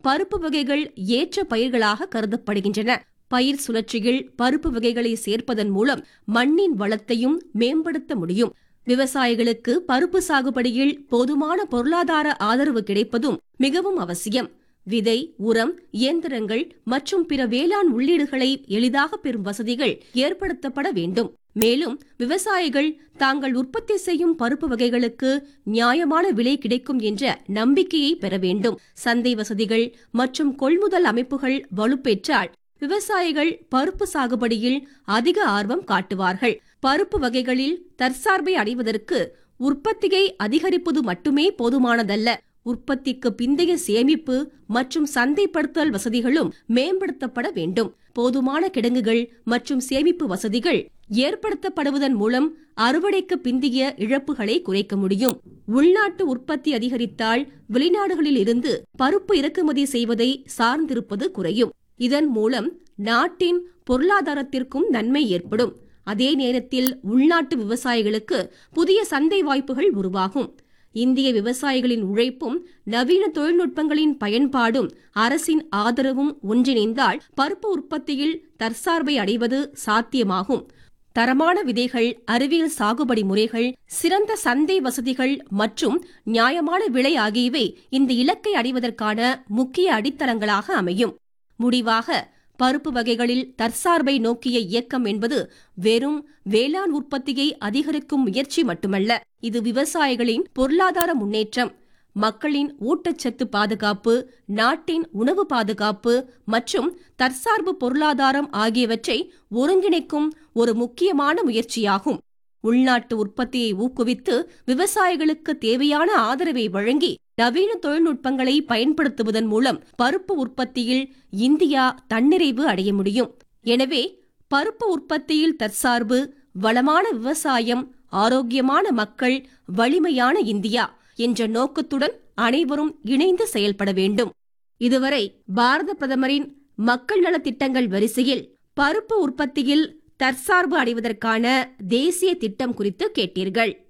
பருப்பு வகைகள் ஏற்ற பயிர்களாக கருதப்படுகின்றன பயிர் சுழற்சியில் பருப்பு வகைகளை சேர்ப்பதன் மூலம் மண்ணின் வளத்தையும் மேம்படுத்த முடியும் விவசாயிகளுக்கு பருப்பு சாகுபடியில் போதுமான பொருளாதார ஆதரவு கிடைப்பதும் மிகவும் அவசியம் விதை உரம் இயந்திரங்கள் மற்றும் பிற வேளாண் உள்ளீடுகளை எளிதாக பெறும் வசதிகள் ஏற்படுத்தப்பட வேண்டும் மேலும் விவசாயிகள் தாங்கள் உற்பத்தி செய்யும் பருப்பு வகைகளுக்கு நியாயமான விலை கிடைக்கும் என்ற நம்பிக்கையை பெற வேண்டும் சந்தை வசதிகள் மற்றும் கொள்முதல் அமைப்புகள் வலுப்பெற்றால் விவசாயிகள் பருப்பு சாகுபடியில் அதிக ஆர்வம் காட்டுவார்கள் பருப்பு வகைகளில் தற்சார்பை அடைவதற்கு உற்பத்தியை அதிகரிப்பது மட்டுமே போதுமானதல்ல உற்பத்திக்கு பிந்தைய சேமிப்பு மற்றும் சந்தைப்படுத்தல் வசதிகளும் மேம்படுத்தப்பட வேண்டும் போதுமான கிடங்குகள் மற்றும் சேமிப்பு வசதிகள் ஏற்படுத்தப்படுவதன் மூலம் அறுவடைக்கு பிந்திய இழப்புகளை குறைக்க முடியும் உள்நாட்டு உற்பத்தி அதிகரித்தால் வெளிநாடுகளில் இருந்து பருப்பு இறக்குமதி செய்வதை சார்ந்திருப்பது குறையும் இதன் மூலம் நாட்டின் பொருளாதாரத்திற்கும் நன்மை ஏற்படும் அதே நேரத்தில் உள்நாட்டு விவசாயிகளுக்கு புதிய சந்தை வாய்ப்புகள் உருவாகும் இந்திய விவசாயிகளின் உழைப்பும் நவீன தொழில்நுட்பங்களின் பயன்பாடும் அரசின் ஆதரவும் ஒன்றிணைந்தால் பருப்பு உற்பத்தியில் தற்சார்பை அடைவது சாத்தியமாகும் தரமான விதைகள் அறிவியல் சாகுபடி முறைகள் சிறந்த சந்தை வசதிகள் மற்றும் நியாயமான விலை ஆகியவை இந்த இலக்கை அடைவதற்கான முக்கிய அடித்தளங்களாக அமையும் முடிவாக பருப்பு வகைகளில் தற்சார்பை நோக்கிய இயக்கம் என்பது வெறும் வேளாண் உற்பத்தியை அதிகரிக்கும் முயற்சி மட்டுமல்ல இது விவசாயிகளின் பொருளாதார முன்னேற்றம் மக்களின் ஊட்டச்சத்து பாதுகாப்பு நாட்டின் உணவு பாதுகாப்பு மற்றும் தற்சார்பு பொருளாதாரம் ஆகியவற்றை ஒருங்கிணைக்கும் ஒரு முக்கியமான முயற்சியாகும் உள்நாட்டு உற்பத்தியை ஊக்குவித்து விவசாயிகளுக்கு தேவையான ஆதரவை வழங்கி நவீன தொழில்நுட்பங்களை பயன்படுத்துவதன் மூலம் பருப்பு உற்பத்தியில் இந்தியா தன்னிறைவு அடைய முடியும் எனவே பருப்பு உற்பத்தியில் தற்சார்பு வளமான விவசாயம் ஆரோக்கியமான மக்கள் வலிமையான இந்தியா என்ற நோக்கத்துடன் அனைவரும் இணைந்து செயல்பட வேண்டும் இதுவரை பாரத பிரதமரின் மக்கள் நலத் திட்டங்கள் வரிசையில் பருப்பு உற்பத்தியில் தற்சார்பு அடைவதற்கான தேசிய திட்டம் குறித்து கேட்டீர்கள்